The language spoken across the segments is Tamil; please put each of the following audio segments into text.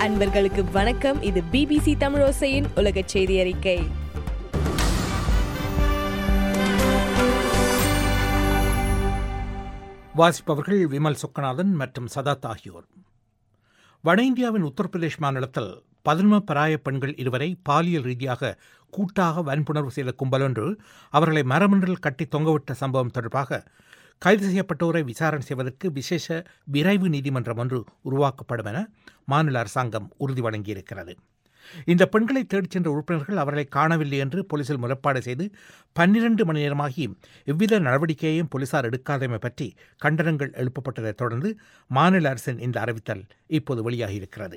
அன்பர்களுக்கு வணக்கம் இது பிபிசி தமிழோசையின் உலக செய்தி அறிக்கை வாசிப்பவர்கள் விமல் சொக்கநாதன் மற்றும் சதாத் ஆகியோர் வட இந்தியாவின் உத்தரப்பிரதேஷ் மாநிலத்தில் பதின்ம பராய பெண்கள் இருவரை பாலியல் ரீதியாக கூட்டாக வன்புணர்வு செய்த கும்பலொன்று அவர்களை மரமன்றில் கட்டி தொங்கவிட்ட சம்பவம் தொடர்பாக கைது செய்யப்பட்டோரை விசாரணை செய்வதற்கு விசேஷ விரைவு நீதிமன்றம் ஒன்று உருவாக்கப்படும் என மாநில அரசாங்கம் உறுதி வழங்கியிருக்கிறது இந்த பெண்களை தேடிச் சென்ற உறுப்பினர்கள் அவர்களை காணவில்லை என்று போலீசில் முறைப்பாடு செய்து பன்னிரண்டு மணி நேரமாகி எவ்வித நடவடிக்கையையும் போலீசார் எடுக்காதமை பற்றி கண்டனங்கள் எழுப்பப்பட்டதைத் தொடர்ந்து மாநில அரசின் இந்த அறிவித்தல் இப்போது வெளியாகியிருக்கிறது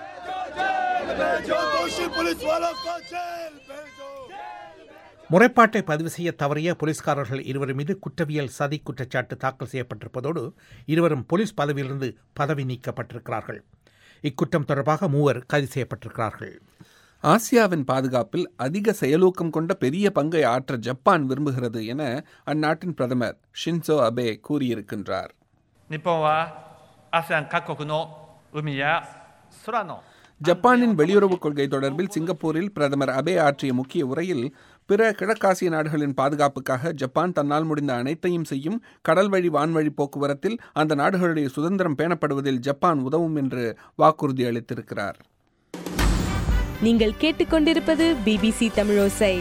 முறைப்பாட்டை பதிவு செய்ய தவறிய போலீஸ்காரர்கள் இருவர் மீது குற்றவியல் சதி குற்றச்சாட்டு தாக்கல் செய்யப்பட்டிருப்பதோடு இருவரும் போலீஸ் பதவியிலிருந்து பதவி நீக்கப்பட்டிருக்கிறார்கள் இக்குற்றம் தொடர்பாக மூவர் கைது செய்யப்பட்டிருக்கிறார்கள் ஆசியாவின் பாதுகாப்பில் அதிக செயலூக்கம் கொண்ட பெரிய பங்கை ஆற்ற ஜப்பான் விரும்புகிறது என அந்நாட்டின் பிரதமர் ஷின்சோ அபே கூறியிருக்கின்றார் 日本は ASEAN 各国の海や空の ஜப்பானின் வெளியுறவுக் கொள்கை தொடர்பில் சிங்கப்பூரில் பிரதமர் அபே ஆற்றிய முக்கிய உரையில் பிற கிழக்காசிய நாடுகளின் பாதுகாப்புக்காக ஜப்பான் தன்னால் முடிந்த அனைத்தையும் செய்யும் கடல் வழி வான்வழி போக்குவரத்தில் அந்த நாடுகளுடைய சுதந்திரம் பேணப்படுவதில் ஜப்பான் உதவும் என்று வாக்குறுதி அளித்திருக்கிறார் நீங்கள் கேட்டுக்கொண்டிருப்பது பிபிசி தமிழோசை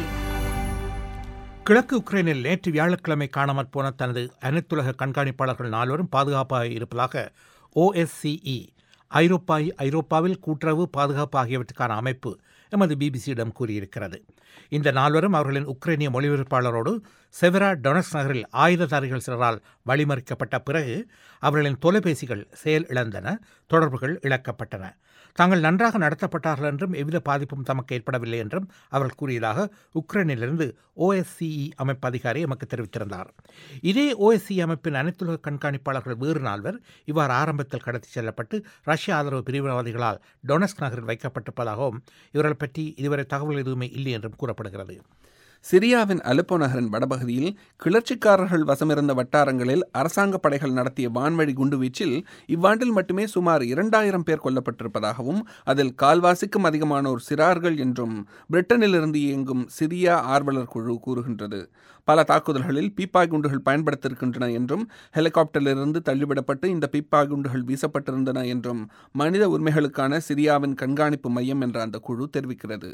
கிழக்கு உக்ரைனில் நேற்று வியாழக்கிழமை காணாமற் போன தனது அனைத்துலக கண்காணிப்பாளர்கள் நால்வரும் பாதுகாப்பாக இருப்பதாக ஓஎஸ்சிஇ ஐரோப்பா ஐரோப்பாவில் கூட்டுறவு பாதுகாப்பு ஆகியவற்றுக்கான அமைப்பு எமது பிபிசியிடம் கூறியிருக்கிறது இந்த நால்வரும் அவர்களின் உக்ரைனிய மொழிபெயர்ப்பாளரோடு செவரா டொனஸ் நகரில் ஆயுததாரிகள் சிலரால் வழிமறிக்கப்பட்ட பிறகு அவர்களின் தொலைபேசிகள் செயல் இழந்தன தொடர்புகள் இழக்கப்பட்டன தாங்கள் நன்றாக நடத்தப்பட்டார்கள் என்றும் எவ்வித பாதிப்பும் தமக்கு ஏற்படவில்லை என்றும் அவர்கள் கூறியதாக உக்ரைனிலிருந்து ஓஎஸ்சிஇ அமைப்பு அதிகாரி எமக்கு தெரிவித்திருந்தார் இதே ஓஎஸ்சி அமைப்பின் அனைத்துலக கண்காணிப்பாளர்கள் வேறு நால்வர் இவ்வாறு ஆரம்பத்தில் கடத்தி செல்லப்பட்டு ரஷ்ய ஆதரவு பிரிவினவாதிகளால் டொனஸ்க் நகரில் வைக்கப்பட்டிருப்பதாகவும் இவர்கள் பற்றி இதுவரை தகவல் எதுவுமே இல்லை என்றும் கூறப்படுகிறது சிரியாவின் அலப்போ நகரின் வடபகுதியில் கிளர்ச்சிக்காரர்கள் வசமிருந்த வட்டாரங்களில் அரசாங்க படைகள் நடத்திய வான்வழி குண்டுவீச்சில் இவ்வாண்டில் மட்டுமே சுமார் இரண்டாயிரம் பேர் கொல்லப்பட்டிருப்பதாகவும் அதில் கால்வாசிக்கும் அதிகமானோர் சிறார்கள் என்றும் பிரிட்டனிலிருந்து இயங்கும் சிரியா ஆர்வலர் குழு கூறுகின்றது பல தாக்குதல்களில் பீப்பாய் குண்டுகள் பயன்படுத்தியிருக்கின்றன என்றும் ஹெலிகாப்டரிலிருந்து தள்ளிவிடப்பட்டு இந்த பீப்பாய் குண்டுகள் வீசப்பட்டிருந்தன என்றும் மனித உரிமைகளுக்கான சிரியாவின் கண்காணிப்பு மையம் என்ற அந்த குழு தெரிவிக்கிறது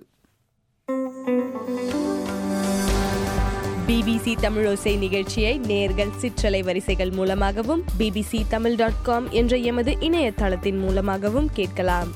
பிபிசி தமிழோசை நிகழ்ச்சியை நேர்கள் சிற்றலை வரிசைகள் மூலமாகவும் பிபிசி தமிழ் டாட் காம் என்ற எமது இணையதளத்தின் மூலமாகவும் கேட்கலாம்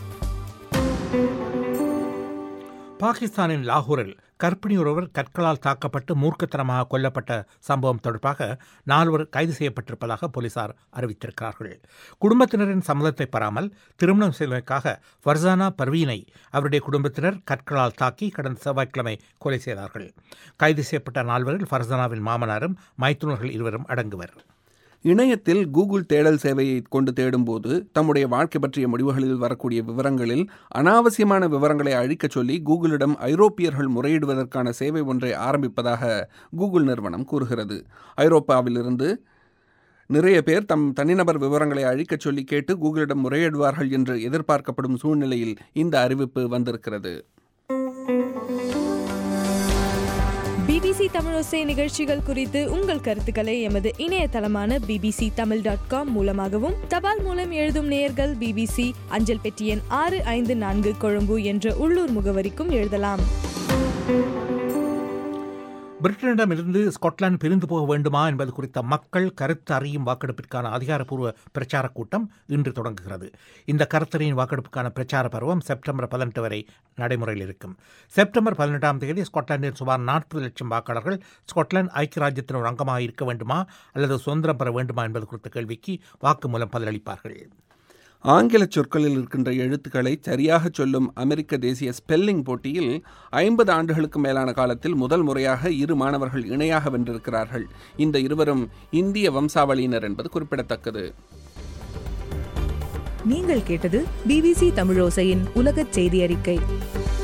பாகிஸ்தானின் லாகூரில் கர்ப்பிணி ஒருவர் கற்களால் தாக்கப்பட்டு மூர்க்கத்தனமாக கொல்லப்பட்ட சம்பவம் தொடர்பாக நால்வர் கைது செய்யப்பட்டிருப்பதாக போலீசார் அறிவித்திருக்கிறார்கள் குடும்பத்தினரின் சம்மதத்தை பெறாமல் திருமணம் செய்வதற்காக ஃபர்சானா பர்வீனை அவருடைய குடும்பத்தினர் கற்களால் தாக்கி கடந்த செவ்வாய்க்கிழமை கொலை செய்தார்கள் கைது செய்யப்பட்ட நால்வரில் ஃபர்சானாவின் மாமனாரும் மைத்துனர்கள் இருவரும் அடங்குவர் இணையத்தில் கூகுள் தேடல் சேவையை கொண்டு தேடும்போது தம்முடைய வாழ்க்கை பற்றிய முடிவுகளில் வரக்கூடிய விவரங்களில் அனாவசியமான விவரங்களை அழிக்கச் சொல்லி கூகுளிடம் ஐரோப்பியர்கள் முறையிடுவதற்கான சேவை ஒன்றை ஆரம்பிப்பதாக கூகுள் நிறுவனம் கூறுகிறது ஐரோப்பாவிலிருந்து நிறைய பேர் தம் தனிநபர் விவரங்களை அழிக்கச் சொல்லி கேட்டு கூகுளிடம் முறையிடுவார்கள் என்று எதிர்பார்க்கப்படும் சூழ்நிலையில் இந்த அறிவிப்பு வந்திருக்கிறது பிபிசி தமிழோசை நிகழ்ச்சிகள் குறித்து உங்கள் கருத்துக்களை எமது இணையதளமான பிபிசி தமிழ் டாட் காம் மூலமாகவும் தபால் மூலம் எழுதும் நேயர்கள் பிபிசி அஞ்சல் பெட்டி எண் ஆறு ஐந்து நான்கு கொழும்பு என்ற உள்ளூர் முகவரிக்கும் எழுதலாம் பிரிட்டனிடமிருந்து ஸ்காட்லாந்து பிரிந்து போக வேண்டுமா என்பது குறித்த மக்கள் கருத்து அறியும் வாக்கெடுப்பிற்கான அதிகாரப்பூர்வ பிரச்சாரக் கூட்டம் இன்று தொடங்குகிறது இந்த கருத்தறியின் வாக்கெடுப்புக்கான பிரச்சார பருவம் செப்டம்பர் பதினெட்டு வரை நடைமுறையில் இருக்கும் செப்டம்பர் பதினெட்டாம் தேதி ஸ்காட்லாந்தின் சுமார் நாற்பது லட்சம் வாக்காளர்கள் ஸ்காட்லாந்து ஐக்கிய ராஜ்யத்தின் ஒரு அங்கமாக இருக்க வேண்டுமா அல்லது சுதந்திரம் பெற வேண்டுமா என்பது குறித்த கேள்விக்கு வாக்குமூலம் பதிலளிப்பார்கள் ஆங்கில சொற்களில் இருக்கின்ற எழுத்துக்களை சரியாக சொல்லும் அமெரிக்க தேசிய ஸ்பெல்லிங் போட்டியில் ஐம்பது ஆண்டுகளுக்கு மேலான காலத்தில் முதல் முறையாக இரு மாணவர்கள் இணையாக வென்றிருக்கிறார்கள் இந்த இருவரும் இந்திய வம்சாவளியினர் என்பது குறிப்பிடத்தக்கது நீங்கள் கேட்டது பிபிசி தமிழோசையின் உலகச் செய்தி அறிக்கை